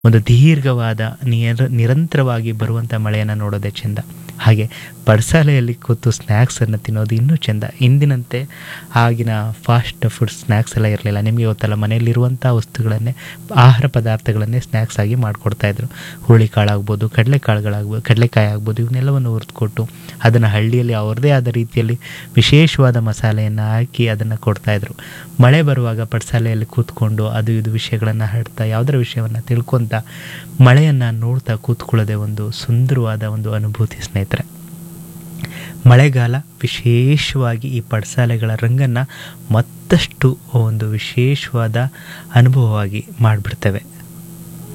ಒಂದು ದೀರ್ಘವಾದ ನಿರ ನಿರಂತರವಾಗಿ ಬರುವಂಥ ಮಳೆಯನ್ನು ನೋಡೋದೇ ಚೆಂದ ಹಾಗೆ ಪಡಸಾಲೆಯಲ್ಲಿ ಕೂತು ಸ್ನ್ಯಾಕ್ಸನ್ನು ತಿನ್ನೋದು ಇನ್ನೂ ಚೆಂದ ಇಂದಿನಂತೆ ಆಗಿನ ಫಾಸ್ಟ್ ಫುಡ್ ಸ್ನ್ಯಾಕ್ಸ್ ಎಲ್ಲ ಇರಲಿಲ್ಲ ನಿಮಗೆ ಗೊತ್ತಲ್ಲ ಮನೆಯಲ್ಲಿರುವಂಥ ವಸ್ತುಗಳನ್ನೇ ಆಹಾರ ಪದಾರ್ಥಗಳನ್ನೇ ಸ್ನ್ಯಾಕ್ಸ್ ಆಗಿ ಮಾಡಿಕೊಡ್ತಾಯಿದ್ರು ಹುರುಳಿಕಾಳಾಗ್ಬೋದು ಕಡಲೆಕಾಳುಗಳಾಗ್ಬೋದು ಕಡಲೆಕಾಯಿ ಆಗ್ಬೋದು ಇವನ್ನೆಲ್ಲವನ್ನು ಹುರಿದುಕೊಟ್ಟು ಅದನ್ನು ಹಳ್ಳಿಯಲ್ಲಿ ಅವ್ರದ್ದೇ ಆದ ರೀತಿಯಲ್ಲಿ ವಿಶೇಷವಾದ ಮಸಾಲೆಯನ್ನು ಹಾಕಿ ಅದನ್ನು ಕೊಡ್ತಾಯಿದ್ರು ಮಳೆ ಬರುವಾಗ ಪಡಸಾಲೆಯಲ್ಲಿ ಕೂತ್ಕೊಂಡು ಅದು ಇದು ವಿಷಯಗಳನ್ನು ಹಾಡ್ತಾ ಯಾವುದರ ವಿಷಯವನ್ನು ತಿಳ್ಕೊತ ಮಳೆಯನ್ನು ನೋಡ್ತಾ ಕೂತ್ಕೊಳ್ಳೋದೇ ಒಂದು ಸುಂದರವಾದ ಒಂದು ಅನುಭೂತಿ ಸ್ನೇಹಿತರೆ ಮಳೆಗಾಲ ವಿಶೇಷವಾಗಿ ಈ ಪಡಸಾಲೆಗಳ ರಂಗನ್ನು ಮತ್ತಷ್ಟು ಒಂದು ವಿಶೇಷವಾದ ಅನುಭವವಾಗಿ ಮಾಡಿಬಿಡ್ತೇವೆ